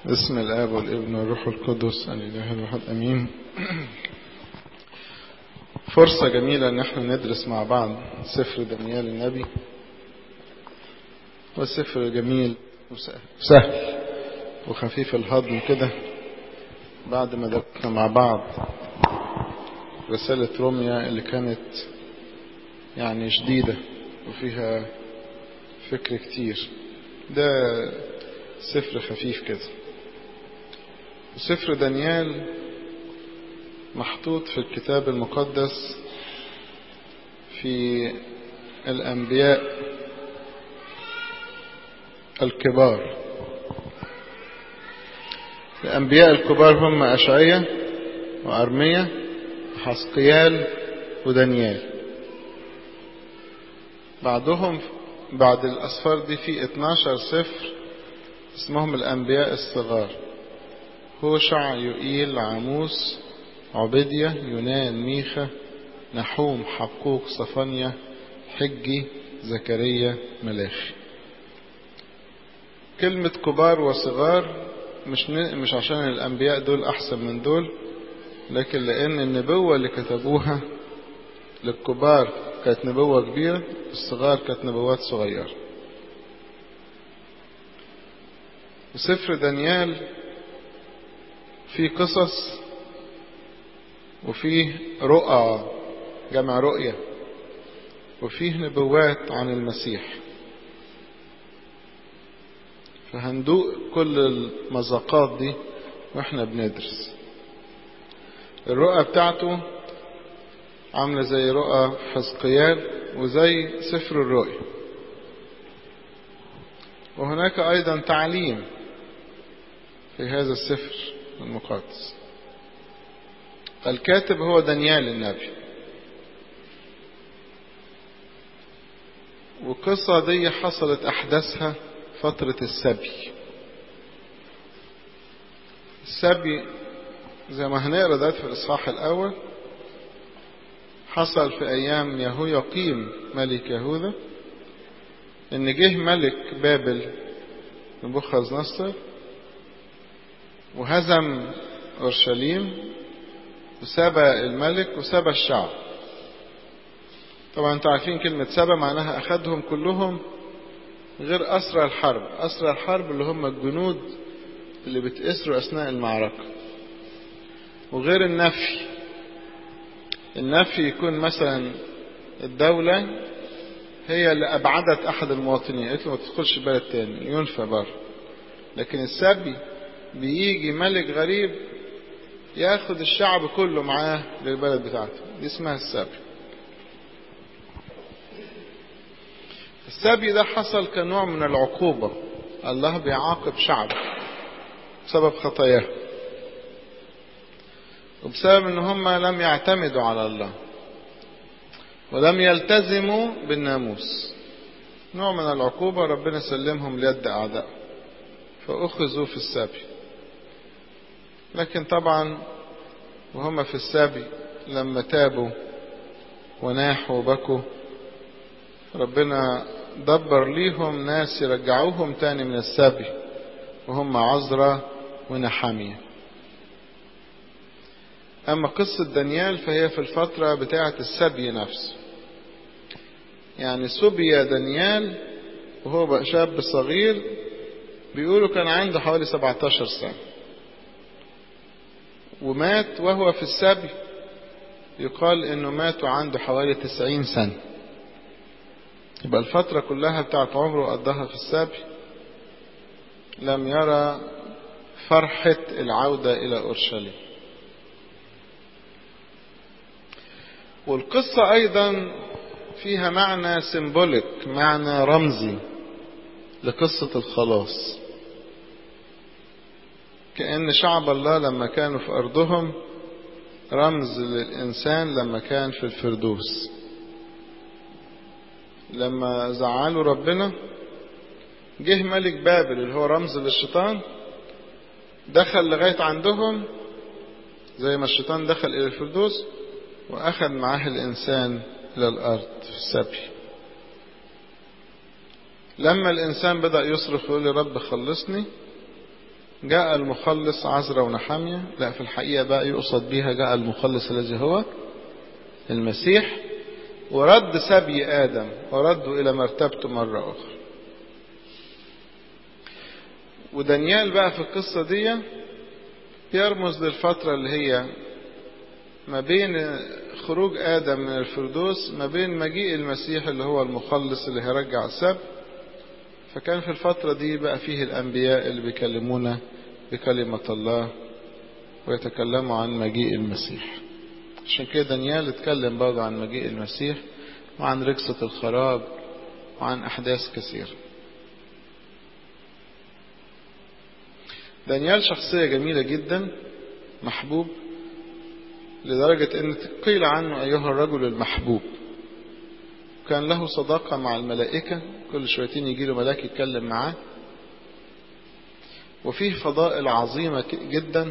بسم الآب والابن والروح القدس الإله الواحد أمين فرصة جميلة إن احنا ندرس مع بعض سفر دانيال النبي والسفر جميل وسهل وخفيف الهضم كده بعد ما درسنا مع بعض رسالة روميا اللي كانت يعني شديدة وفيها فكر كتير ده سفر خفيف كده وسفر دانيال محطوط في الكتاب المقدس في الأنبياء الكبار الأنبياء الكبار هم أشعية وأرمية وحسقيال ودانيال بعدهم بعد الأسفار دي في 12 سفر اسمهم الأنبياء الصغار هوشع يؤيل عاموس عبيدية يونان ميخا نحوم حقوق صفانيا حجي زكريا ملاخي كلمة كبار وصغار مش مش عشان الأنبياء دول أحسن من دول لكن لأن النبوة اللي كتبوها للكبار كانت نبوة كبيرة الصغار كانت نبوات صغيرة وسفر دانيال فيه قصص وفيه رؤى جمع رؤية وفيه نبوات عن المسيح فهندوق كل المذاقات دي واحنا بندرس الرؤى بتاعته عاملة زي رؤى حزقيال وزي سفر الرؤيا وهناك أيضا تعليم في هذا السفر المقدس الكاتب هو دانيال النبي والقصة دي حصلت أحداثها فترة السبي السبي زي ما هنقرا ده في الإصحاح الأول حصل في أيام يهوياقيم ملك يهوذا إن جه ملك بابل نبوخذ نصر وهزم أورشليم وسبى الملك وسبى الشعب طبعا انتوا عارفين كلمة سبى معناها أخذهم كلهم غير أسرى الحرب أسرى الحرب اللي هم الجنود اللي بتأسروا أثناء المعركة وغير النفي النفي يكون مثلا الدولة هي اللي أبعدت أحد المواطنين قالت له ما تدخلش بلد تاني ينفى بره لكن السبي بيجي ملك غريب ياخد الشعب كله معاه للبلد بتاعته دي اسمها السبي السبي ده حصل كنوع من العقوبة الله بيعاقب شعبه بسبب خطاياه وبسبب ان هم لم يعتمدوا على الله ولم يلتزموا بالناموس نوع من العقوبة ربنا سلمهم ليد أعداء فأخذوا في السبي لكن طبعا وهم في السبي لما تابوا وناحوا وبكوا ربنا دبر ليهم ناس يرجعوهم تاني من السبي وهم عزرة ونحامية أما قصة دانيال فهي في الفترة بتاعة السبي نفسه يعني سبي دانيال وهو بقى شاب صغير بيقولوا كان عنده حوالي 17 سنة ومات وهو في السبي يقال انه مات وعنده حوالي 90 سنة يبقى الفترة كلها بتاعت عمره قضاها في السبي لم يرى فرحة العودة إلى أورشليم والقصة أيضا فيها معنى سيمبوليك معنى رمزي لقصة الخلاص كأن شعب الله لما كانوا في أرضهم رمز للإنسان لما كان في الفردوس لما زعلوا ربنا جه ملك بابل اللي هو رمز للشيطان دخل لغاية عندهم زي ما الشيطان دخل إلى الفردوس وأخذ معاه الإنسان إلى الأرض في السبي لما الإنسان بدأ يصرخ ويقول يا رب خلصني جاء المخلص عزرا ونحامية لا في الحقيقة بقى يقصد بها جاء المخلص الذي هو المسيح ورد سبي آدم وردوا إلى مرتبته مرة أخرى ودانيال بقى في القصة دي يرمز للفترة اللي هي ما بين خروج آدم من الفردوس ما بين مجيء المسيح اللي هو المخلص اللي هيرجع السبت فكان في الفترة دي بقى فيه الأنبياء اللي بيكلمونا بكلمة الله ويتكلموا عن مجيء المسيح عشان كده دانيال اتكلم برضه عن مجيء المسيح وعن ركسة الخراب وعن أحداث كثيرة دانيال شخصية جميلة جدا محبوب لدرجة أن قيل عنه أيها الرجل المحبوب كان له صداقة مع الملائكة كل شويتين يجي له ملاك يتكلم معاه وفيه فضائل عظيمة جدا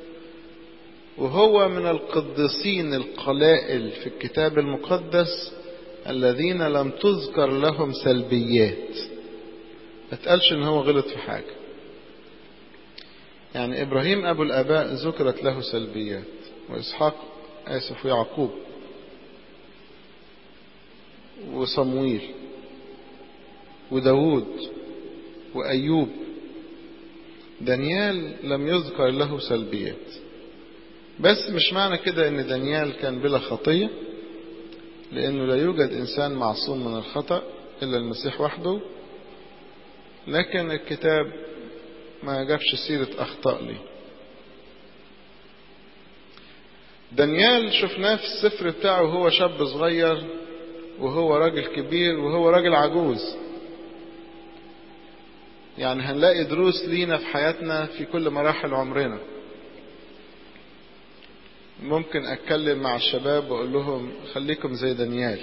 وهو من القديسين القلائل في الكتاب المقدس الذين لم تذكر لهم سلبيات ما تقالش ان هو غلط في حاجة يعني ابراهيم ابو الاباء ذكرت له سلبيات واسحاق اسف ويعقوب وصمويل وداود وايوب دانيال لم يذكر له سلبيات بس مش معنى كده ان دانيال كان بلا خطية لانه لا يوجد انسان معصوم من الخطأ الا المسيح وحده لكن الكتاب ما جابش سيرة اخطاء ليه دانيال شفناه في السفر بتاعه وهو شاب صغير وهو راجل كبير وهو راجل عجوز يعني هنلاقي دروس لينا في حياتنا في كل مراحل عمرنا ممكن اتكلم مع الشباب واقول لهم خليكم زي دانيال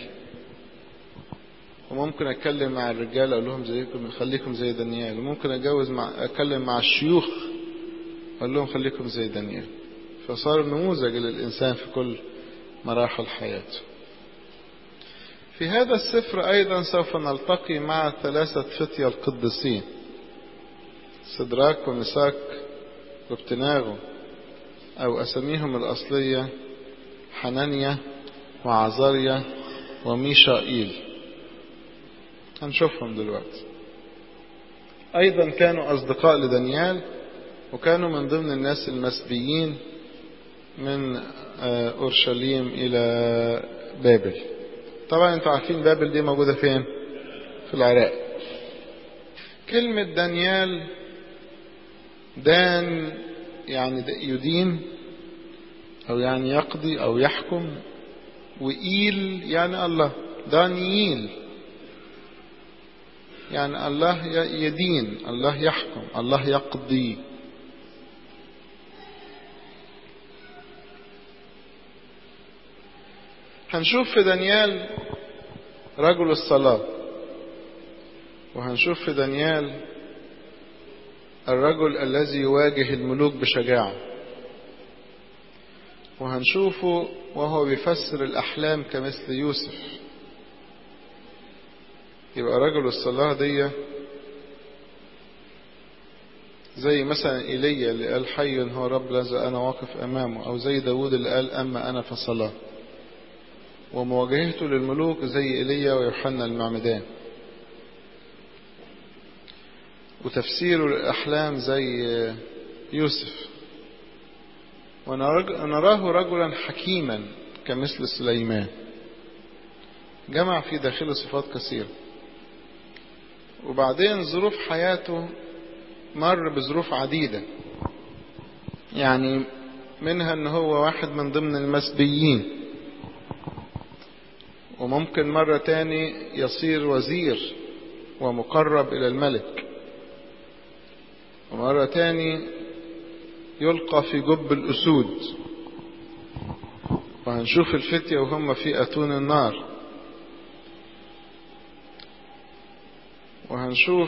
وممكن اتكلم مع الرجاله اقول لهم زيكم خليكم زي دانيال وممكن اتجوز مع اتكلم مع الشيوخ اقول لهم خليكم زي دانيال فصار نموذج للانسان في كل مراحل حياته في هذا السفر ايضا سوف نلتقي مع ثلاثه فتية القديسين سدراك ومساك وابتناغو أو أساميهم الأصلية حنانيا وعزاريا وميشائيل هنشوفهم دلوقتي أيضا كانوا أصدقاء لدانيال وكانوا من ضمن الناس المسبيين من أورشليم إلى بابل طبعا انتوا عارفين بابل دي موجودة فين في العراق كلمة دانيال دان يعني يدين أو يعني يقضي أو يحكم وإيل يعني الله دانييل يعني الله يدين الله يحكم الله يقضي هنشوف في دانيال رجل الصلاة وهنشوف في دانيال الرجل الذي يواجه الملوك بشجاعة وهنشوفه وهو بيفسر الأحلام كمثل يوسف يبقى رجل الصلاة دي زي مثلا إيليا اللي قال حي هو رب الذي أنا واقف أمامه أو زي داود اللي قال أما أنا فصلاة ومواجهته للملوك زي إيليا ويوحنا المعمدان وتفسيره للأحلام زي يوسف ونراه رجلا حكيما كمثل سليمان جمع في داخله صفات كثيرة وبعدين ظروف حياته مر بظروف عديدة يعني منها ان هو واحد من ضمن المسبيين وممكن مرة تاني يصير وزير ومقرب الى الملك ومرة تاني يلقى في جب الأسود وهنشوف الفتية وهم في أتون النار وهنشوف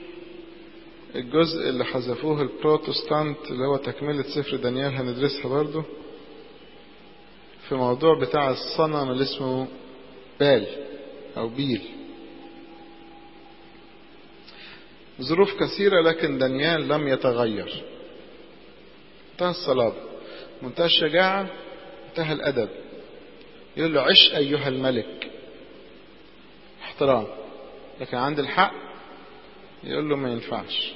الجزء اللي حذفوه البروتستانت اللي هو تكملة سفر دانيال هندرسها برضو في موضوع بتاع الصنم اللي اسمه بال أو بيل ظروف كثيرة لكن دانيال لم يتغير منتهى الصلابة منتهى الشجاعة منتهى الأدب يقول له عش أيها الملك احترام لكن عند الحق يقول له ما ينفعش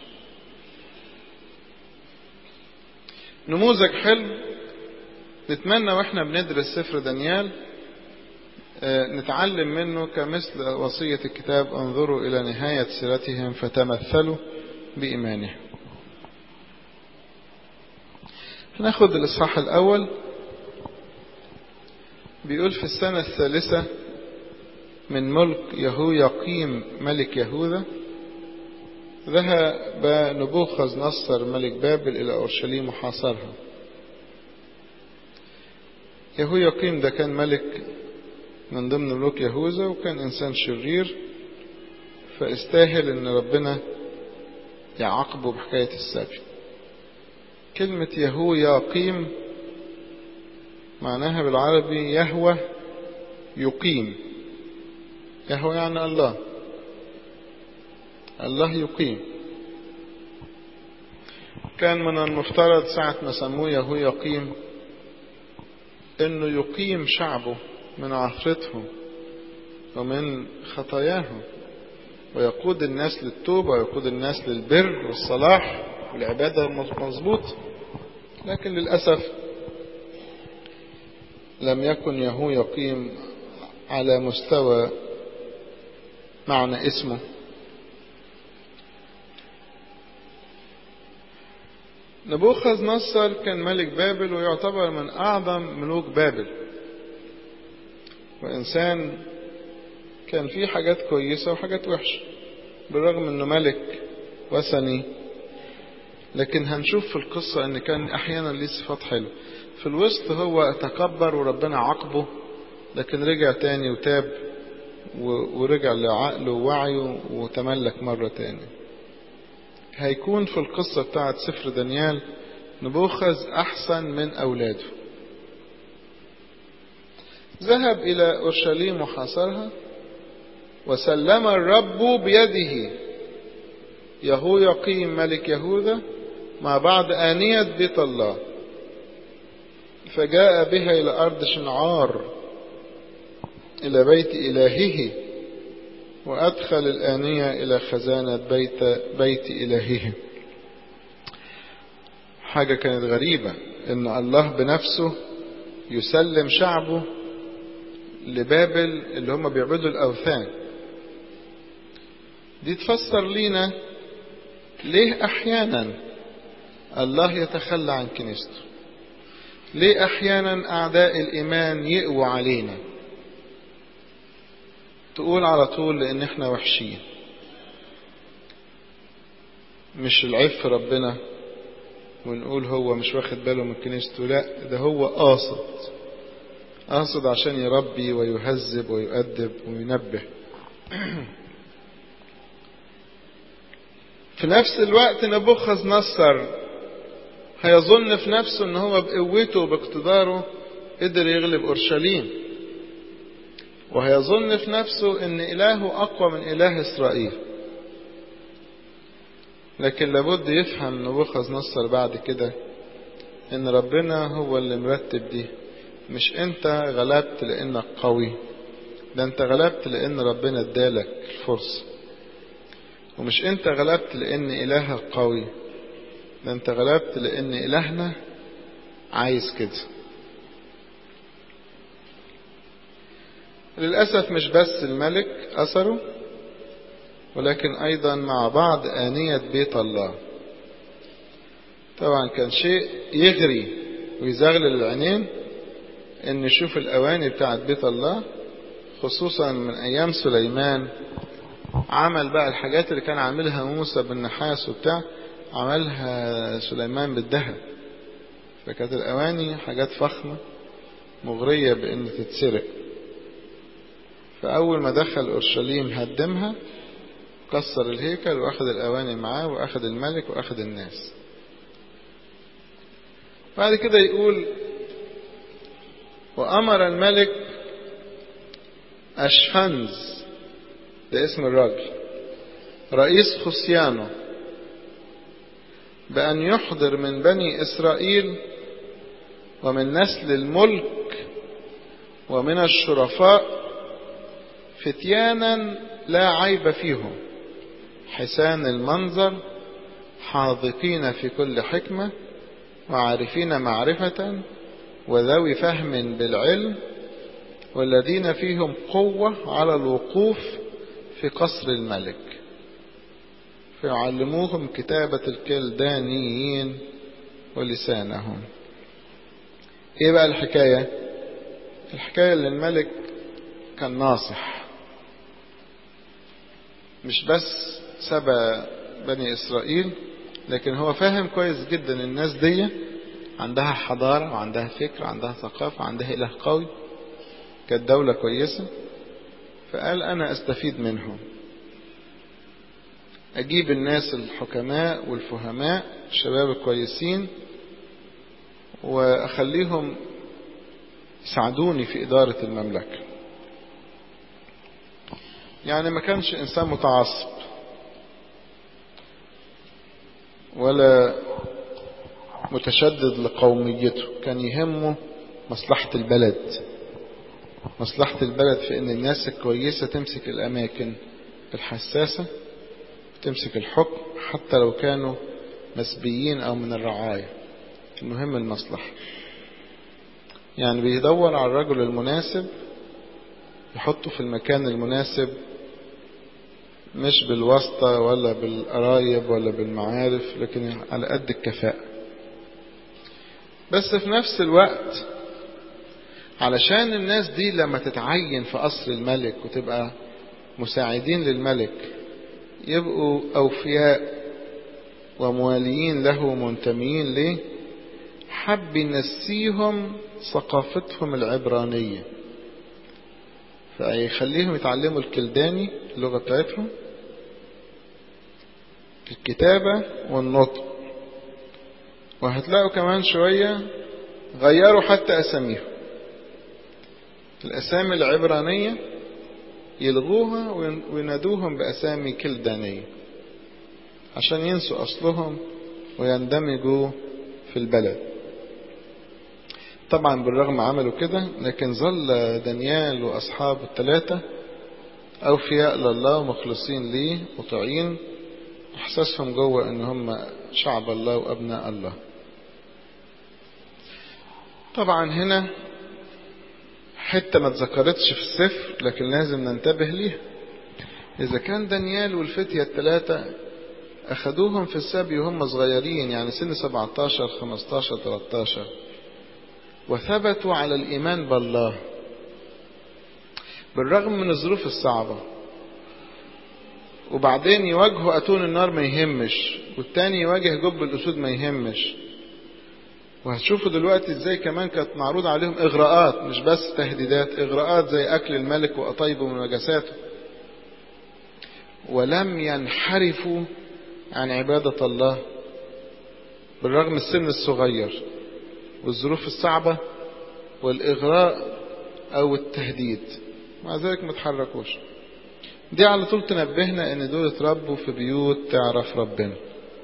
نموذج حلو نتمنى واحنا بندرس سفر دانيال نتعلم منه كمثل وصية الكتاب انظروا إلى نهاية سيرتهم فتمثلوا بإيمانهم هناخد الإصحاح الأول بيقول في السنة الثالثة من ملك يهو يقيم ملك يهوذا ذهب نبوخذ نصر ملك بابل إلى أورشليم وحاصرها يهو يقيم ده كان ملك من ضمن ملوك يهوذا وكان إنسان شرير فاستاهل إن ربنا يعاقبه بحكاية السبي كلمة يهو يقيم معناها بالعربي يهوى يقيم يهوى يعني الله الله يقيم كان من المفترض ساعة ما سموه يهو يقيم انه يقيم شعبه من عفرتهم ومن خطاياهم ويقود الناس للتوبة ويقود الناس للبر والصلاح والعبادة المظبوط لكن للأسف لم يكن يهو يقيم على مستوى معنى اسمه نبوخذ نصر كان ملك بابل ويعتبر من أعظم ملوك بابل وإنسان كان فيه حاجات كويسة وحاجات وحشة بالرغم أنه ملك وثني لكن هنشوف في القصة أن كان أحيانا ليه صفات حلوة في الوسط هو تكبر وربنا عاقبه لكن رجع تاني وتاب ورجع لعقله ووعيه وتملك مرة تاني هيكون في القصة بتاعت سفر دانيال نبوخذ أحسن من أولاده ذهب إلى أورشليم وحاصرها وسلم الرب بيده يهو يقيم ملك يهوذا مع بعض آنية بيت الله فجاء بها إلى أرض شنعار إلى بيت إلهه وأدخل الآنية إلى خزانة بيت, بيت إلهه حاجة كانت غريبة إن الله بنفسه يسلم شعبه لبابل اللي هم بيعبدوا الأوثان دي تفسر لينا ليه أحيانا الله يتخلى عن كنيسته ليه أحيانا أعداء الإيمان يقوى علينا تقول على طول لأن احنا وحشين مش العيب في ربنا ونقول هو مش واخد باله من كنيسته لا ده هو قاصد قاصد عشان يربي ويهذب ويؤدب وينبه في نفس الوقت نبوخذ نصر هيظن في نفسه ان هو بقوته وباقتداره قدر يغلب اورشليم وهيظن في نفسه ان الهه اقوى من اله اسرائيل لكن لابد يفهم نبوخذ نصر بعد كده ان ربنا هو اللي مرتب دي مش انت غلبت لانك قوي ده انت غلبت لان ربنا ادالك الفرصة ومش انت غلبت لان الهك قوي ده انت غلبت لان الهنا عايز كده للأسف مش بس الملك أثره ولكن أيضا مع بعض آنية بيت الله طبعا كان شيء يغري ويزغلل العينين ان نشوف الأواني بتاعت بيت الله خصوصا من أيام سليمان عمل بقى الحاجات اللي كان عاملها موسى بالنحاس وبتاع عملها سليمان بالذهب فكانت الأواني حاجات فخمة مغرية بأن تتسرق فأول ما دخل أورشليم هدمها كسر الهيكل وأخذ الأواني معاه وأخذ الملك وأخذ الناس بعد كده يقول وأمر الملك أشفنز ده اسم الراجل رئيس خصيانه بأن يحضر من بني إسرائيل ومن نسل الملك ومن الشرفاء فتيانا لا عيب فيهم حسان المنظر حاذقين في كل حكمة وعارفين معرفة وذوي فهم بالعلم والذين فيهم قوة على الوقوف في قصر الملك فيعلموهم كتابة الكلدانيين ولسانهم ايه بقى الحكاية الحكاية اللي الملك كان ناصح مش بس سبى بني اسرائيل لكن هو فاهم كويس جدا الناس دي عندها حضارة وعندها فكر وعندها ثقافة وعندها إله قوي كانت دولة كويسة فقال أنا أستفيد منهم أجيب الناس الحكماء والفهماء الشباب الكويسين وأخليهم يساعدوني في إدارة المملكة يعني ما كانش إنسان متعصب ولا متشدد لقوميته كان يهمه مصلحة البلد مصلحة البلد في ان الناس الكويسة تمسك الاماكن الحساسة تمسك الحكم حتى لو كانوا مسبيين او من الرعاية المهم المصلحة يعني بيدور على الرجل المناسب يحطه في المكان المناسب مش بالواسطة ولا بالقرايب ولا بالمعارف لكن على قد الكفاءة بس في نفس الوقت علشان الناس دي لما تتعين في قصر الملك وتبقى مساعدين للملك يبقوا أوفياء ومواليين له ومنتميين ليه حب ينسيهم ثقافتهم العبرانية فيخليهم يتعلموا الكلداني اللغة بتاعتهم الكتابة والنطق وهتلاقوا كمان شوية غيروا حتى أساميهم الأسامي العبرانية يلغوها وينادوهم بأسامي كلدانية عشان ينسوا أصلهم ويندمجوا في البلد طبعا بالرغم عملوا كده لكن ظل دانيال وأصحابه الثلاثة أوفياء لله ومخلصين ليه مطيعين إحساسهم جوه إن هم شعب الله وأبناء الله طبعا هنا حتة ما اتذكرتش في السفر لكن لازم ننتبه ليها إذا كان دانيال والفتية الثلاثة أخدوهم في السبي وهم صغيرين يعني سن 17 15 13 وثبتوا على الإيمان بالله بالرغم من الظروف الصعبة وبعدين يواجهوا أتون النار ما يهمش والتاني يواجه جب الأسود ما يهمش وهتشوفوا دلوقتي ازاي كمان كانت معروض عليهم اغراءات مش بس تهديدات اغراءات زي اكل الملك وقطيبه من نجاساته ولم ينحرفوا عن عبادة الله بالرغم السن الصغير والظروف الصعبة والإغراء أو التهديد مع ذلك ما تحركوش دي على طول تنبهنا ان دول اتربوا في بيوت تعرف ربنا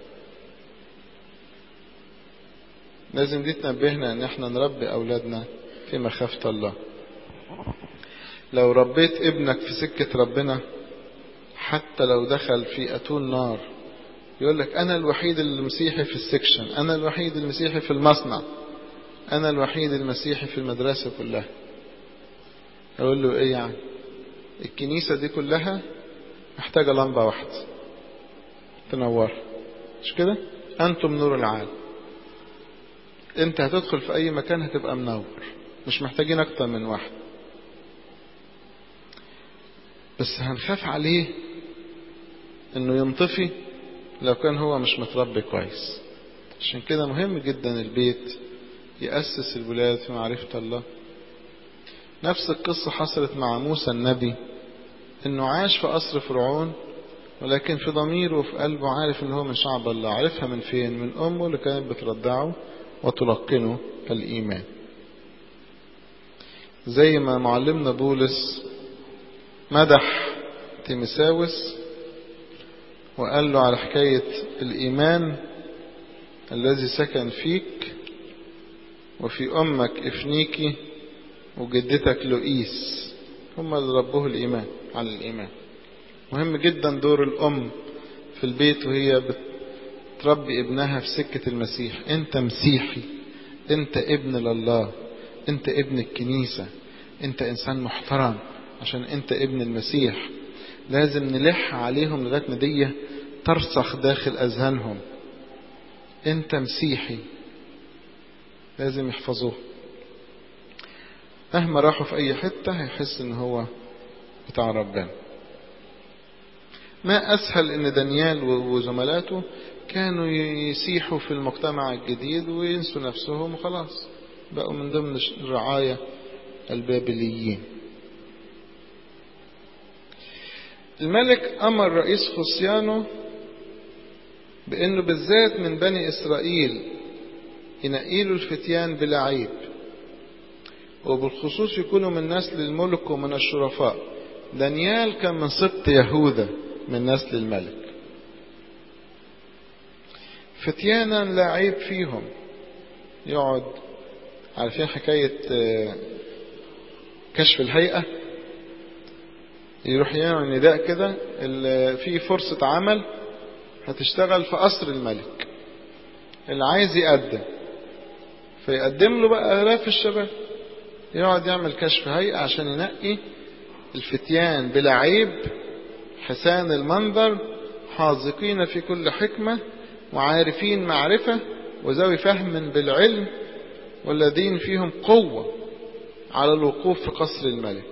لازم دي تنبهنا ان احنا نربي اولادنا في مخافة الله لو ربيت ابنك في سكة ربنا حتى لو دخل في اتون نار يقول لك انا الوحيد المسيحي في السكشن انا الوحيد المسيحي في المصنع انا الوحيد المسيحي في المدرسة كلها اقول له ايه يعني الكنيسة دي كلها محتاجة لمبة واحدة تنور مش كده انتم نور العالم انت هتدخل في اي مكان هتبقى منور مش محتاجين اكتر من واحد بس هنخاف عليه انه ينطفي لو كان هو مش متربي كويس عشان كده مهم جدا البيت يأسس الولاد في معرفة الله نفس القصة حصلت مع موسى النبي انه عاش في قصر فرعون ولكن في ضميره وفي قلبه عارف ان هو من شعب الله عارفها من فين من امه اللي كانت بترضعه وتلقنه الايمان زي ما معلمنا بولس مدح تيمساوس وقال له على حكاية الإيمان الذي سكن فيك وفي أمك إفنيكي وجدتك لؤيس هم اللي ربوه الإيمان على الإيمان مهم جدا دور الأم في البيت وهي بتربي ابنها في سكة المسيح أنت مسيحي أنت ابن لله أنت ابن الكنيسة أنت إنسان محترم عشان أنت ابن المسيح لازم نلح عليهم لغاية ما دي ترسخ داخل أذهانهم أنت مسيحي لازم يحفظوه مهما راحوا في أي حتة هيحس إن هو بتاع ربنا ما أسهل إن دانيال وزملاته كانوا يسيحوا في المجتمع الجديد وينسوا نفسهم وخلاص بقوا من ضمن الرعاية البابليين الملك أمر رئيس خصيانه بأنه بالذات من بني إسرائيل ينقيلوا الفتيان بلا عيب وبالخصوص يكونوا من نسل الملك ومن الشرفاء دانيال كان من سبط يهوذا من نسل الملك فتيانا لا عيب فيهم يقعد عارفين حكاية كشف الهيئة يروح يعمل نداء كده في فرصة عمل هتشتغل في قصر الملك اللي عايز يقدم فيقدم له بقى آلاف الشباب يقعد يعمل كشف هيئة عشان ينقي الفتيان بلا عيب حسان المنظر حاذقين في كل حكمة وعارفين معرفة وذوي فهم بالعلم والذين فيهم قوة على الوقوف في قصر الملك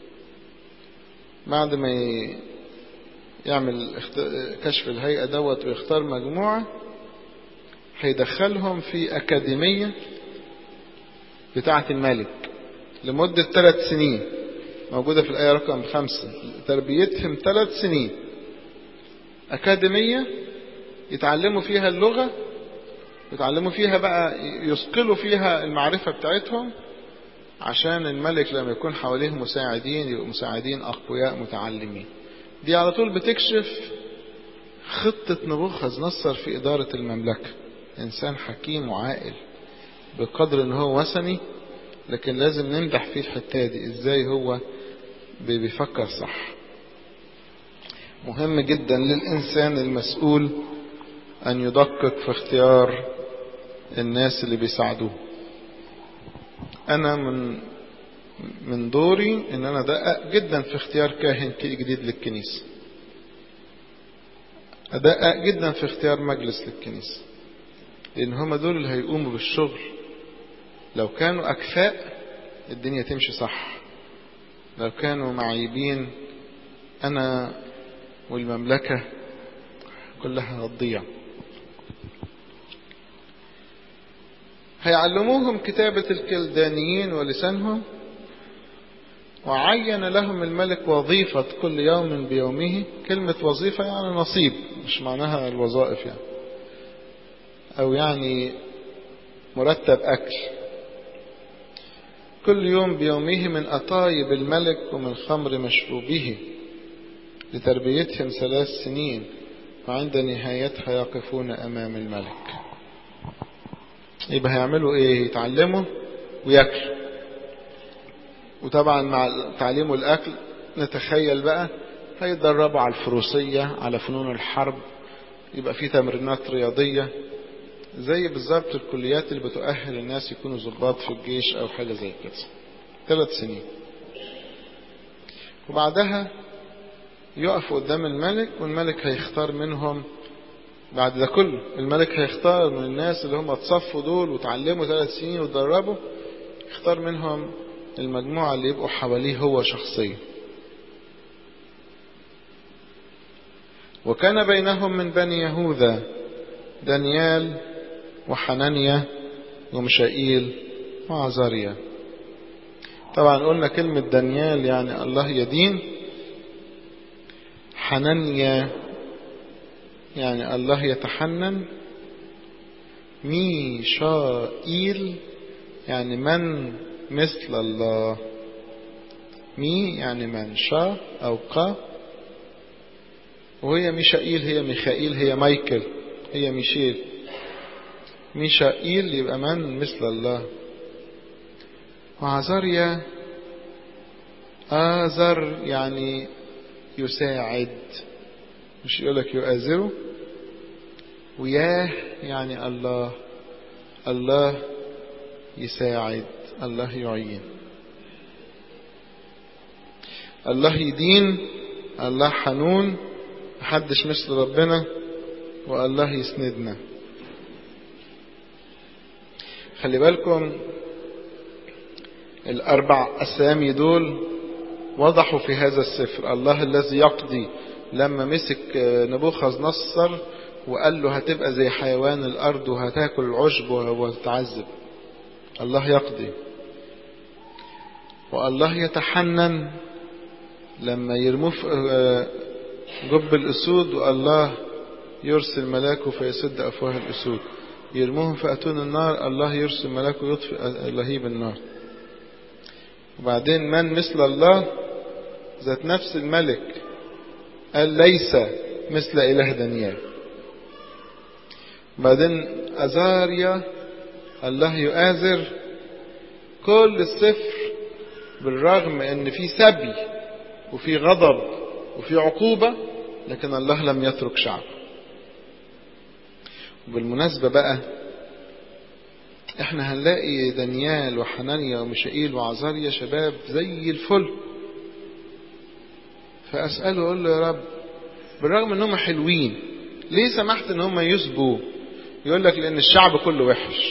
بعد ما يعمل كشف الهيئة دوت ويختار مجموعة هيدخلهم في أكاديمية بتاعة الملك لمدة ثلاث سنين موجودة في الآية رقم خمسة تربيتهم ثلاث سنين أكاديمية يتعلموا فيها اللغة يتعلموا فيها بقى يثقلوا فيها المعرفة بتاعتهم عشان الملك لما يكون حواليه مساعدين يبقوا مساعدين أقوياء متعلمين دي على طول بتكشف خطة نبوخذ نصر في إدارة المملكة إنسان حكيم وعاقل بقدر إن هو وثني لكن لازم نمدح فيه الحتة دي إزاي هو بيفكر صح مهم جدا للإنسان المسؤول أن يدقق في اختيار الناس اللي بيساعدوه أنا من من دوري إن أنا أدقق جدا في اختيار كاهن جديد للكنيسة أدقق جدا في اختيار مجلس للكنيسة لأن هما دول اللي هيقوموا بالشغل لو كانوا أكفاء الدنيا تمشي صح لو كانوا معيبين أنا والمملكة كلها هتضيع هيعلموهم كتابة الكلدانيين ولسانهم وعين لهم الملك وظيفة كل يوم بيومه كلمة وظيفة يعني نصيب مش معناها الوظائف يعني أو يعني مرتب أكل كل يوم بيومه من أطايب الملك ومن خمر مشروبه لتربيتهم ثلاث سنين وعند نهايتها يقفون أمام الملك يبقى هيعملوا ايه يتعلموا وياكلوا وطبعا مع تعليم الاكل نتخيل بقى هيتدربوا على الفروسية على فنون الحرب يبقى في تمرينات رياضية زي بالظبط الكليات اللي بتؤهل الناس يكونوا ضباط في الجيش او حاجة زي كده ثلاث سنين وبعدها يقفوا قدام الملك والملك هيختار منهم بعد ده كله الملك هيختار من الناس اللي هم اتصفوا دول وتعلموا ثلاث سنين وتدربوا يختار منهم المجموعة اللي يبقوا حواليه هو شخصيا وكان بينهم من بني يهوذا دانيال وحنانيا ومشائيل وعزاريا طبعا قلنا كلمة دانيال يعني الله يدين حنانيا يعني الله يتحنن ميشائيل يعني من مثل الله مي يعني من شا أو قا وهي ميشائيل هي ميخائيل هي مايكل هي ميشيل ميشائيل يبقى من مثل الله وعزاريا آزر يعني يساعد مش يقولك يؤازره وياه يعني الله الله يساعد الله يعين الله يدين الله حنون محدش مثل ربنا والله يسندنا خلي بالكم الأربع أسامي دول وضحوا في هذا السفر الله الذي يقضي لما مسك نبوخذ نصر وقال له هتبقى زي حيوان الأرض وهتاكل العشب وتتعذب الله يقضي والله يتحنن لما يرموه في جب الأسود والله يرسل ملاكه فيسد أفواه الأسود يرموهم في أتون النار الله يرسل ملاكه يطفئ لهيب النار وبعدين من مثل الله ذات نفس الملك قال ليس مثل إله دانيال بعدين أزاريا الله يؤازر كل السفر بالرغم ان في سبي وفي غضب وفي عقوبة لكن الله لم يترك شعبه وبالمناسبة بقى احنا هنلاقي دانيال وحنانيا وميشائيل وعزاريا شباب زي الفل فأسأله أقول له يا رب بالرغم ان هم حلوين ليه سمحت ان هم يسبوا يقول لك لان الشعب كله وحش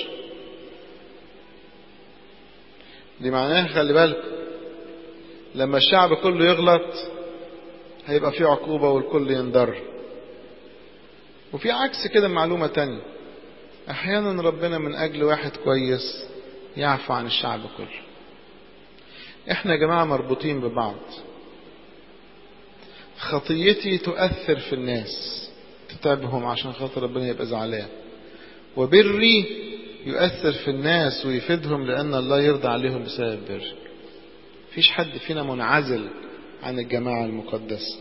دي معناها خلي بالك لما الشعب كله يغلط هيبقى في عقوبة والكل ينضر وفي عكس كده معلومة تانية احيانا ربنا من اجل واحد كويس يعفو عن الشعب كله احنا يا جماعة مربوطين ببعض خطيتي تؤثر في الناس تتعبهم عشان خاطر ربنا يبقى زعلان وبري يؤثر في الناس ويفيدهم لأن الله يرضى عليهم بسبب بر فيش حد فينا منعزل عن الجماعة المقدسة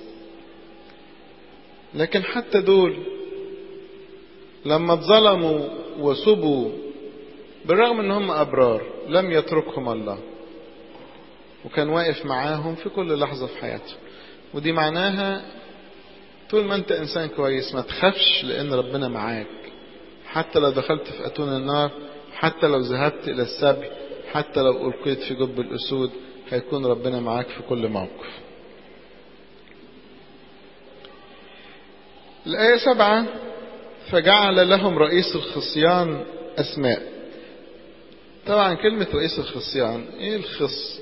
لكن حتى دول لما اتظلموا وسبوا بالرغم ان هم ابرار لم يتركهم الله وكان واقف معاهم في كل لحظة في حياتهم ودي معناها طول ما انت انسان كويس ما تخافش لان ربنا معاك حتى لو دخلت في اتون النار حتى لو ذهبت الى السبي حتى لو القيت في جب الاسود هيكون ربنا معاك في كل موقف الآية سبعة فجعل لهم رئيس الخصيان أسماء طبعا كلمة رئيس الخصيان ايه الخص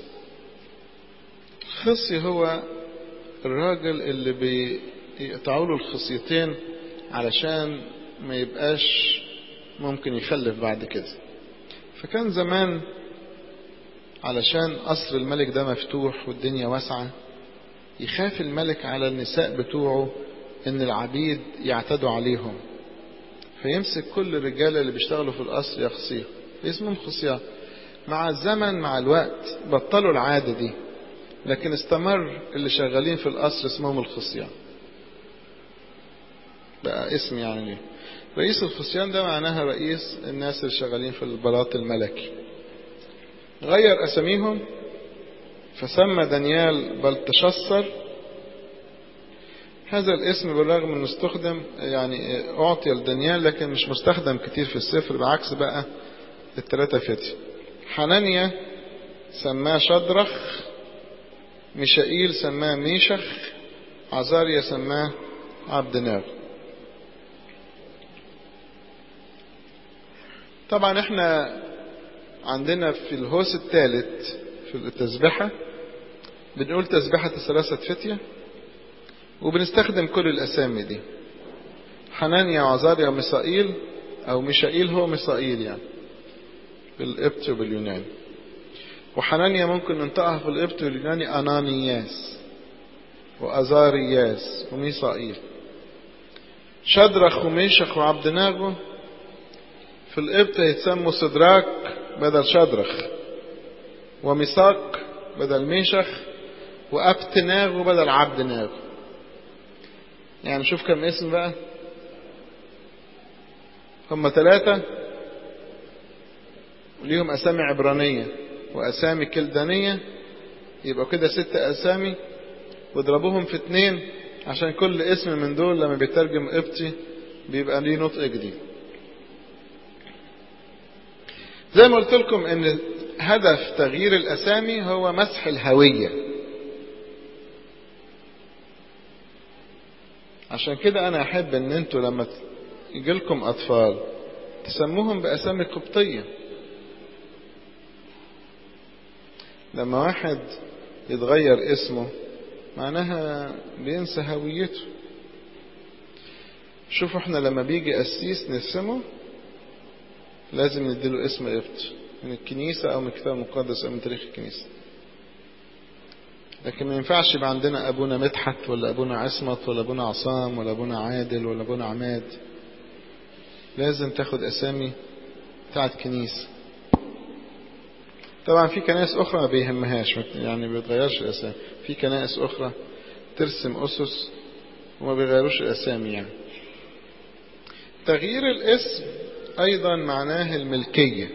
الخصي هو الراجل اللي بيقطعوا له الخصيتين علشان ما يبقاش ممكن يخلف بعد كده فكان زمان علشان قصر الملك ده مفتوح والدنيا واسعة يخاف الملك على النساء بتوعه ان العبيد يعتدوا عليهم فيمسك كل الرجاله اللي بيشتغلوا في القصر يخصيه اسمهم خصيان مع الزمن مع الوقت بطلوا العاده دي لكن استمر اللي شغالين في القصر اسمهم الخصيان بقى اسم يعني رئيس الخصيان ده معناها رئيس الناس اللي شغالين في البلاط الملكي غير اساميهم فسمى دانيال بلتشصر هذا الاسم بالرغم انه استخدم يعني اعطي لدانيال لكن مش مستخدم كتير في السفر بعكس بقى الثلاثة فتي حنانيا سماه شدرخ ميشائيل سماه ميشخ عزاريا سماه عبد ناغ طبعا احنا عندنا في الهوس الثالث في التسبحة بنقول تسبحة الثلاثة فتية وبنستخدم كل الأسامي دي حنانيا وعزاريا وميسائيل أو ميشائيل هو ميسائيل يعني بالقبط وباليوناني وحنانيا ممكن ننطقها في القبط واليوناني أنانياس وأزارياس وميسائيل شدرخ وميشخ وعبدناغو في القبط يتسموا سدراك بدل شدرخ وميثاق بدل ميشخ وأبتناغو بدل عبدناغو يعني شوف كم اسم بقى هم ثلاثة وليهم أسامي عبرانية وأسامي كلدانية يبقى كده ست أسامي واضربوهم في اتنين عشان كل اسم من دول لما بيترجم قبطي بيبقى ليه نطق جديد زي ما قلت لكم ان هدف تغيير الاسامي هو مسح الهوية عشان كده انا احب ان انتوا لما يجيلكم اطفال تسموهم باسامي قبطية لما واحد يتغير اسمه معناها بينسى هويته شوفوا احنا لما بيجي قسيس نرسمه لازم نديله اسم قبط من الكنيسة أو من الكتاب المقدس أو من تاريخ الكنيسة لكن ما ينفعش يبقى عندنا أبونا مدحت ولا أبونا عصمت ولا أبونا عصام ولا أبونا عادل ولا أبونا عماد لازم تاخد أسامي بتاعت كنيسة طبعا في كنائس أخرى ما بيهمهاش يعني ما بيتغيرش الأسامي في كنائس أخرى ترسم أسس وما بيغيروش الأسامي يعني تغيير الاسم أيضا معناه الملكية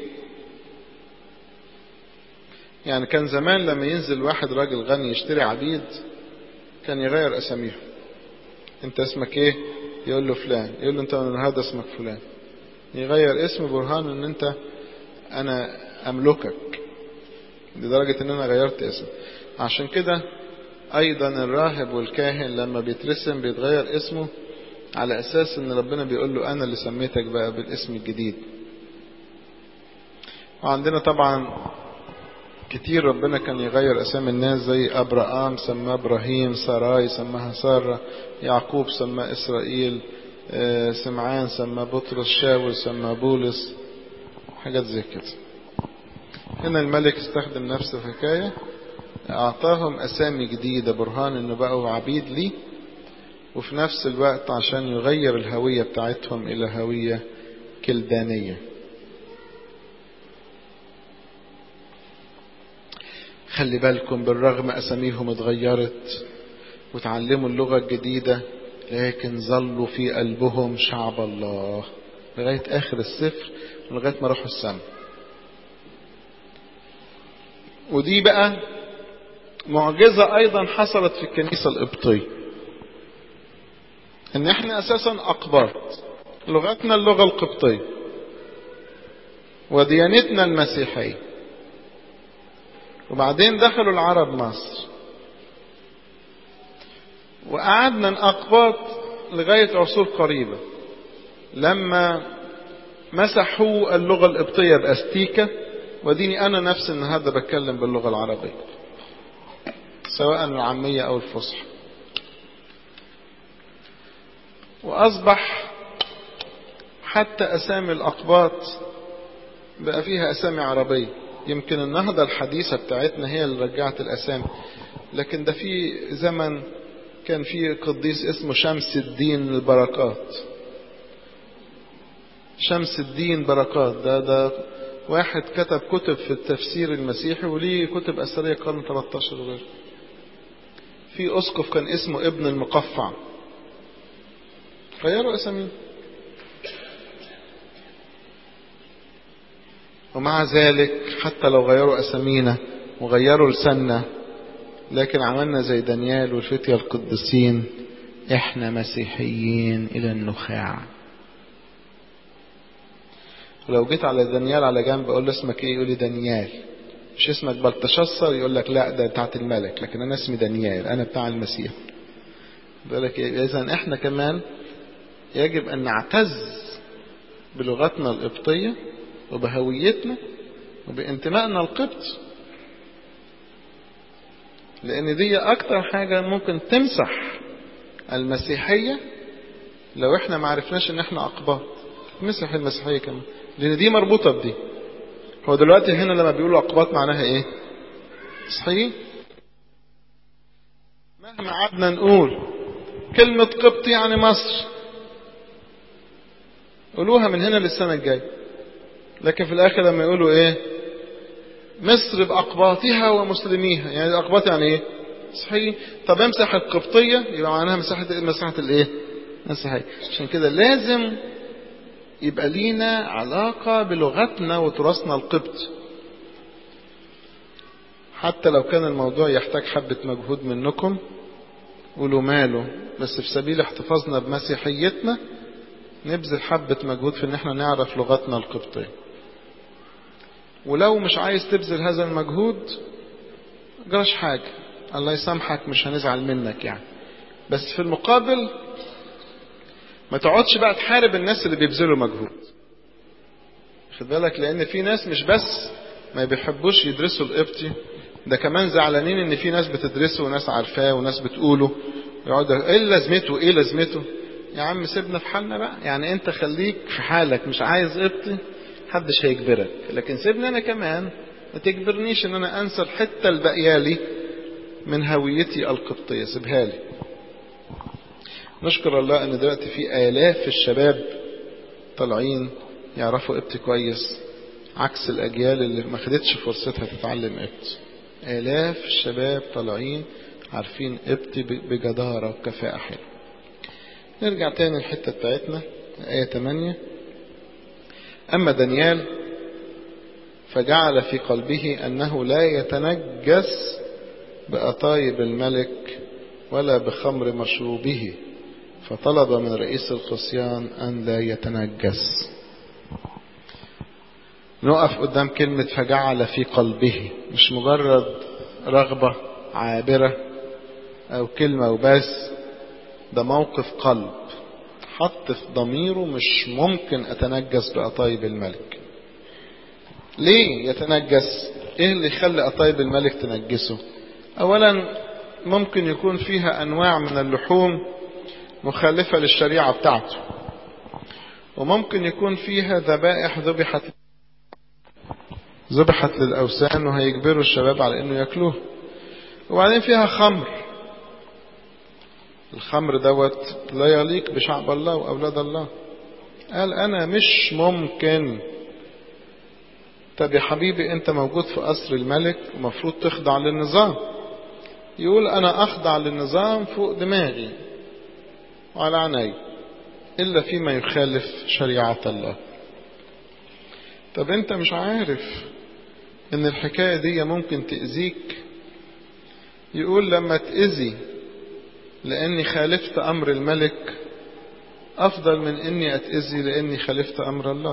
يعني كان زمان لما ينزل واحد راجل غني يشتري عبيد كان يغير أساميهم أنت اسمك إيه؟ يقول له فلان يقول له أنت من النهارده اسمك فلان يغير اسم برهان أن أنت أنا أملكك لدرجة أن أنا غيرت اسم عشان كده أيضا الراهب والكاهن لما بيترسم بيتغير اسمه على أساس أن ربنا بيقول له أنا اللي سميتك بقى بالاسم الجديد وعندنا طبعا كتير ربنا كان يغير أسامي الناس زي أبرام سماه إبراهيم ساراي سماها سارة يعقوب سماه إسرائيل سمعان سماه بطرس شاول سماه بولس حاجات زي كده هنا الملك استخدم نفس الحكاية أعطاهم أسامي جديدة برهان إنه بقوا عبيد ليه وفي نفس الوقت عشان يغير الهوية بتاعتهم إلى هوية كلدانية خلي بالكم بالرغم أساميهم اتغيرت وتعلموا اللغة الجديدة لكن ظلوا في قلبهم شعب الله لغاية آخر السفر لغاية ما راحوا السماء ودي بقى معجزة أيضا حصلت في الكنيسة القبطية ان احنا اساسا اقباط لغتنا اللغة القبطية وديانتنا المسيحية وبعدين دخلوا العرب مصر وقعدنا نأقباط لغاية عصور قريبة لما مسحوا اللغة القبطية بأستيكة وديني أنا نفسي النهاردة بتكلم باللغة العربية سواء العامية أو الفصحى وأصبح حتى أسامي الأقباط بقى فيها أسامي عربية يمكن النهضة الحديثة بتاعتنا هي اللي رجعت الأسامي لكن ده في زمن كان في قديس اسمه شمس الدين البركات شمس الدين بركات ده ده واحد كتب كتب في التفسير المسيحي وليه كتب أثرية قرن 13 وغيره في أسقف كان اسمه ابن المقفع غيروا أسامي ومع ذلك حتى لو غيروا أسامينا وغيروا لساننا لكن عملنا زي دانيال والفتية القديسين احنا مسيحيين إلى النخاع ولو جيت على دانيال على جنب اقول له اسمك ايه يقول لي دانيال مش اسمك بلتشصر يقول لك لا ده بتاعت الملك لكن انا اسمي دانيال انا بتاع المسيح بيقول لك اذا احنا كمان يجب ان نعتز بلغتنا القبطيه وبهويتنا وبانتمائنا القبط لان دي اكتر حاجه ممكن تمسح المسيحيه لو احنا ما عرفناش ان احنا اقباط تمسح المسيحيه كمان لان دي مربوطه بدي هو دلوقتي هنا لما بيقولوا اقباط معناها ايه صحيح مهما قعدنا نقول كلمة قبط يعني مصر قولوها من هنا للسنة الجاية لكن في الآخر لما يقولوا إيه مصر بأقباطها ومسلميها يعني الأقباط يعني إيه صحيح طب امسح القبطية يبقى معناها مساحة مساحة الإيه مسيحية عشان كده لازم يبقى لينا علاقة بلغتنا وتراثنا القبط حتى لو كان الموضوع يحتاج حبة مجهود منكم قولوا ماله بس في سبيل احتفاظنا بمسيحيتنا نبذل حبة مجهود في ان احنا نعرف لغتنا القبطية ولو مش عايز تبذل هذا المجهود جراش حاجة الله يسامحك مش هنزعل منك يعني بس في المقابل ما تقعدش بقى تحارب الناس اللي بيبذلوا مجهود خد بالك لان في ناس مش بس ما بيحبوش يدرسوا القبطي ده كمان زعلانين ان في ناس بتدرسه وناس عارفاه وناس بتقوله يقعد ايه لازمته ايه لازمته يا عم سيبنا في حالنا بقى يعني انت خليك في حالك مش عايز قبطي محدش هيجبرك لكن سيبني انا كمان ما تجبرنيش ان انا انسى الحته الباقيه من هويتي القبطيه سيبها لي نشكر الله ان دلوقتي في الاف الشباب طالعين يعرفوا قبطي كويس عكس الاجيال اللي ما خدتش فرصتها تتعلم قبطي الاف الشباب طالعين عارفين قبطي بجداره وكفاءه حلوه نرجع تاني الحته بتاعتنا ايه 8 اما دانيال فجعل في قلبه انه لا يتنجس بأطايب الملك ولا بخمر مشروبه فطلب من رئيس الخصيان أن لا يتنجس نقف قدام كلمة فجعل في قلبه مش مجرد رغبة عابرة أو كلمة وبس ده موقف قلب حط في ضميره مش ممكن أتنجس بأطايب الملك ليه يتنجس ايه اللي يخلي أطايب الملك تنجسه اولا ممكن يكون فيها انواع من اللحوم مخالفة للشريعة بتاعته وممكن يكون فيها ذبائح ذبحت ذبحت للأوثان وهيجبروا الشباب على انه ياكلوه وبعدين فيها خمر الخمر دوت لا يليق بشعب الله وأولاد الله قال أنا مش ممكن طب يا حبيبي أنت موجود في قصر الملك ومفروض تخضع للنظام يقول أنا أخضع للنظام فوق دماغي وعلى عيني إلا فيما يخالف شريعة الله طب أنت مش عارف إن الحكاية دي ممكن تأذيك يقول لما تأذي لأني خالفت أمر الملك أفضل من إني أتأذي لأني خالفت أمر الله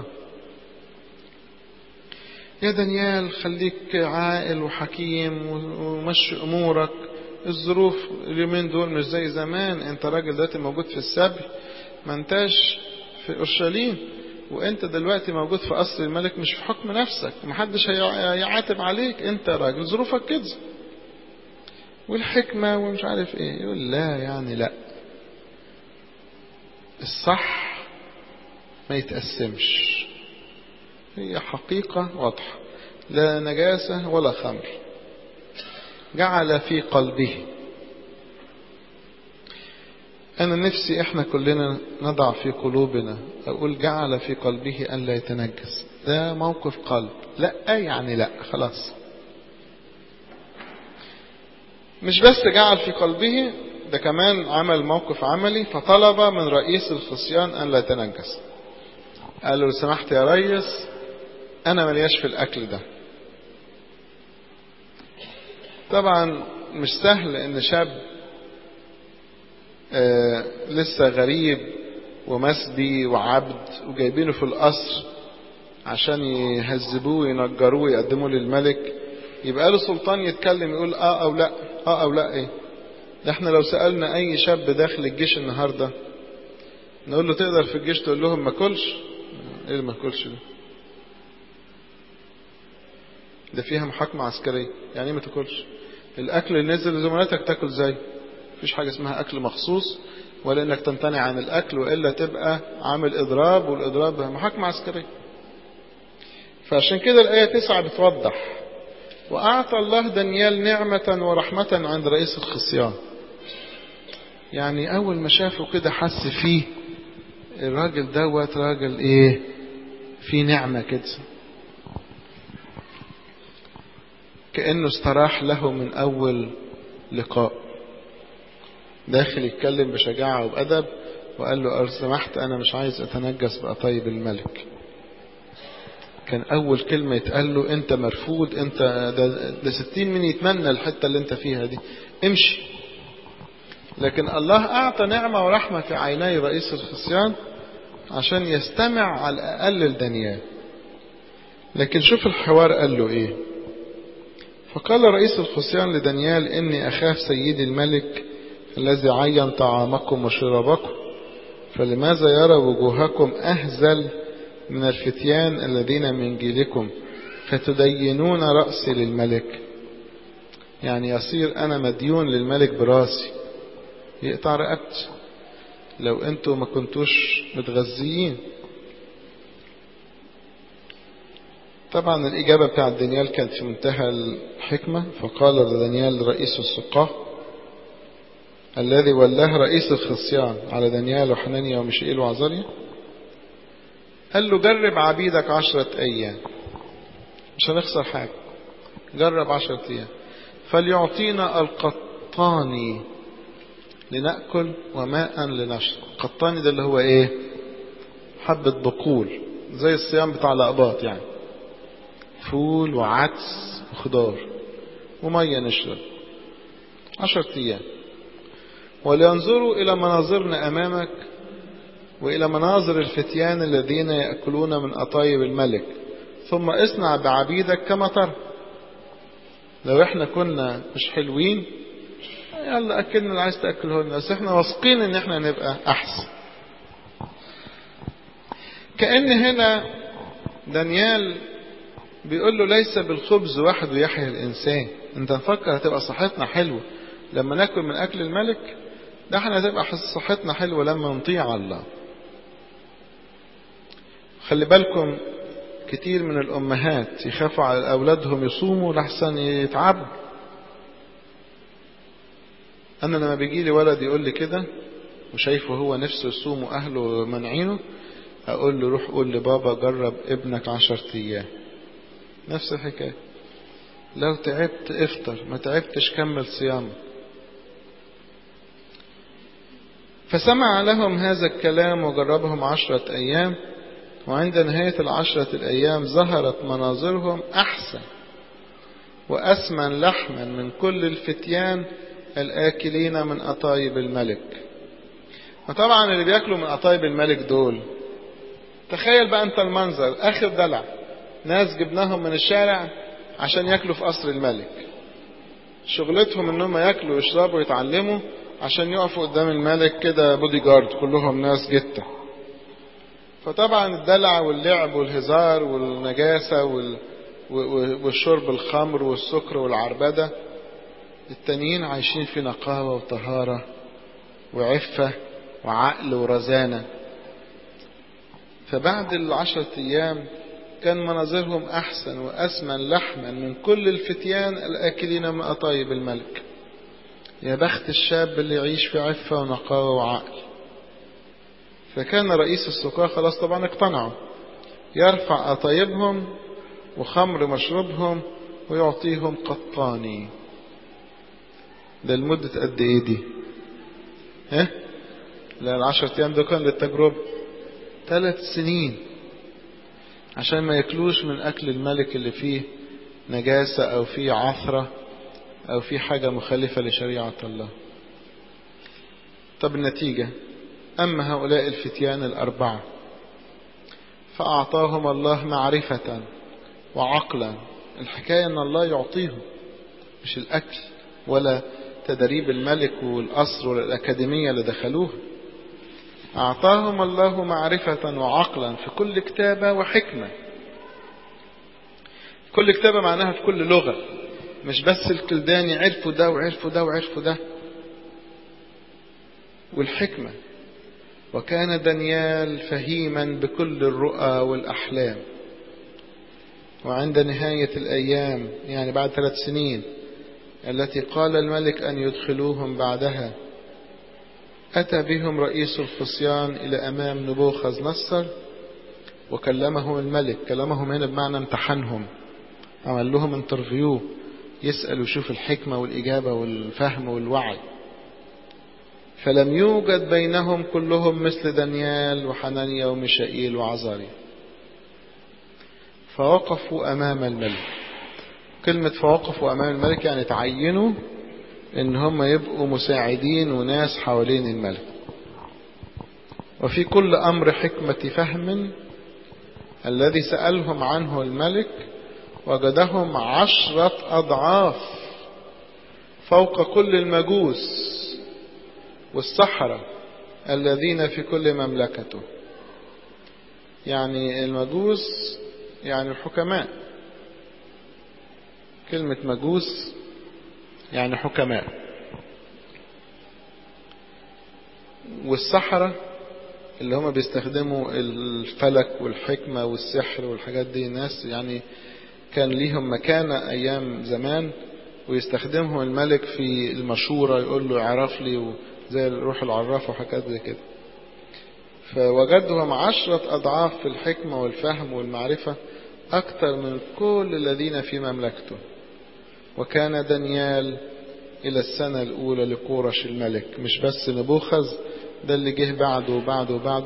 يا دانيال خليك عاقل وحكيم ومشي أمورك الظروف اليومين دول مش زي زمان انت راجل دلوقتي موجود في السبي ما انتاش في اورشليم وانت دلوقتي موجود في قصر الملك مش في حكم نفسك محدش هيعاتب عليك انت راجل ظروفك كده والحكمة ومش عارف ايه يقول لا يعني لا الصح ما يتقسمش هي حقيقة واضحة لا نجاسة ولا خمر جعل في قلبه أنا نفسي إحنا كلنا نضع في قلوبنا أقول جعل في قلبه أن لا يتنجس ده موقف قلب لا يعني لا خلاص مش بس جعل في قلبه ده كمان عمل موقف عملي فطلب من رئيس الخصيان أن لا يتنجس قال له لو سمحت يا ريس أنا ملياش في الأكل ده طبعا مش سهل ان شاب آه لسه غريب ومسبي وعبد وجايبينه في القصر عشان يهذبوه وينجروه ويقدموه للملك يبقى له سلطان يتكلم يقول اه او لا اه او لا ايه ده احنا لو سألنا اي شاب داخل الجيش النهاردة نقول له تقدر في الجيش تقول لهم ما كلش ايه اللي ما كلش ده ده فيها محاكمة عسكرية يعني ما تاكلش الاكل اللي نزل لزملاتك تاكل زي مفيش حاجة اسمها اكل مخصوص ولا انك تمتنع عن الاكل والا تبقى عامل اضراب والاضراب محاكمة عسكرية فعشان كده الآية تسعة بتوضح وأعطى الله دانيال نعمة ورحمة عند رئيس الخصيان يعني أول ما شافه كده حس فيه الراجل دوت راجل إيه في نعمة كده كأنه استراح له من أول لقاء داخل يتكلم بشجاعة وبأدب وقال له لو سمحت أنا مش عايز أتنجس بقطايب الملك كان أول كلمة يتقال له أنت مرفوض أنت ده, ده ستين من يتمنى الحتة اللي أنت فيها دي امشي لكن الله أعطى نعمة ورحمة في عيني رئيس الخصيان عشان يستمع على الأقل لدانيال لكن شوف الحوار قال له إيه فقال رئيس الخصيان لدانيال إني أخاف سيدي الملك الذي عين طعامكم وشرابكم فلماذا يرى وجوهكم أهزل من الفتيان الذين من جيلكم فتدينون رأسي للملك يعني يصير أنا مديون للملك براسي يقطع رقبتي لو انتوا ما كنتوش متغذيين طبعا الإجابة بتاعت دانيال كانت في منتهى الحكمة فقال دانيال رئيس السقاه الذي ولاه رئيس الخصيان على دانيال وحنانيا وميشائيل وعزاريا قال له جرب عبيدك عشرة أيام مش هنخسر حاجة جرب عشرة أيام فليعطينا القطاني لنأكل وماء لنشرب القطاني ده اللي هو ايه حبة بقول زي الصيام بتاع الأقباط يعني فول وعدس وخضار ومية نشرب عشرة أيام ولينظروا إلى مناظرنا أمامك وإلى مناظر الفتيان الذين يأكلون من أطايب الملك ثم اصنع بعبيدك كما ترى لو احنا كنا مش حلوين يلا أكلنا اللي عايز تأكله لنا بس احنا واثقين ان احنا نبقى أحسن كأن هنا دانيال بيقول له ليس بالخبز وحده يحيا الإنسان انت نفكر هتبقى صحتنا حلوة لما ناكل من أكل الملك ده احنا هتبقى صحتنا حلوة لما نطيع الله خلي بالكم كتير من الأمهات يخافوا على أولادهم يصوموا لحسن يتعبوا أنا لما بيجي لي ولد يقول لي كده وشايفه هو نفسه يصوم وأهله منعينه أقول له روح قول لبابا جرب ابنك عشر أيام نفس الحكاية لو تعبت افطر ما تعبتش كمل صيامك فسمع لهم هذا الكلام وجربهم عشرة أيام وعند نهاية العشرة الأيام ظهرت مناظرهم أحسن وأسمن لحما من كل الفتيان الآكلين من أطايب الملك وطبعا اللي بياكلوا من أطايب الملك دول تخيل بقى أنت المنظر آخر دلع ناس جبناهم من الشارع عشان ياكلوا في قصر الملك شغلتهم انهم ياكلوا ويشربوا ويتعلموا عشان يقفوا قدام الملك كده بودي جارد كلهم ناس جتة فطبعا الدلع واللعب والهزار والنجاسة وال... والشرب الخمر والسكر والعربدة التانيين عايشين في نقاوة وطهارة وعفة وعقل ورزانة فبعد العشرة أيام كان مناظرهم أحسن وأسمن لحما من كل الفتيان الآكلين من أطايب الملك يا بخت الشاب اللي يعيش في عفة ونقاوة وعقل فكان رئيس السقاة خلاص طبعا اقتنعوا يرفع أطايبهم وخمر مشروبهم ويعطيهم قطاني ده لمدة قد ايه دي ها لا العشرة ايام ده كان للتجربة ثلاث سنين عشان ما ياكلوش من اكل الملك اللي فيه نجاسة او فيه عثرة او فيه حاجة مخالفة لشريعة الله طب النتيجة اما هؤلاء الفتيان الاربعة فاعطاهم الله معرفة وعقلا الحكاية ان الله يعطيهم مش الاكل ولا تدريب الملك والقصر ولا الأكاديمية اللي دخلوها أعطاهم الله معرفة وعقلا في كل كتابة وحكمة كل كتابة معناها في كل لغة مش بس الكلداني عرفوا ده وعرفوا ده وعرفوا ده والحكمة وكان دانيال فهيما بكل الرؤى والأحلام وعند نهاية الأيام يعني بعد ثلاث سنين التي قال الملك أن يدخلوهم بعدها أتى بهم رئيس الخصيان إلى أمام نبوخذ نصر وكلمهم الملك كلمهم هنا بمعنى امتحنهم عمل لهم انترفيو يسأل ويشوف الحكمة والإجابة والفهم والوعي فلم يوجد بينهم كلهم مثل دانيال وحنانيا وميشائيل وعزاريا فوقفوا أمام الملك كلمة فوقفوا أمام الملك يعني تعينوا إن هم يبقوا مساعدين وناس حوالين الملك وفي كل أمر حكمة فهم الذي سألهم عنه الملك وجدهم عشرة أضعاف فوق كل المجوس والسحرة الذين في كل مملكته يعني المجوس يعني الحكماء كلمة مجوس يعني حكماء والسحرة اللي هم بيستخدموا الفلك والحكمة والسحر والحاجات دي ناس يعني كان ليهم مكانة أيام زمان ويستخدمهم الملك في المشورة يقول له اعرف لي زي روح العراف وحاجات زي كده فوجدهم عشرة أضعاف في الحكمة والفهم والمعرفة أكثر من كل الذين في مملكته وكان دانيال إلى السنة الأولى لكورش الملك مش بس نبوخذ ده اللي جه بعده وبعده وبعده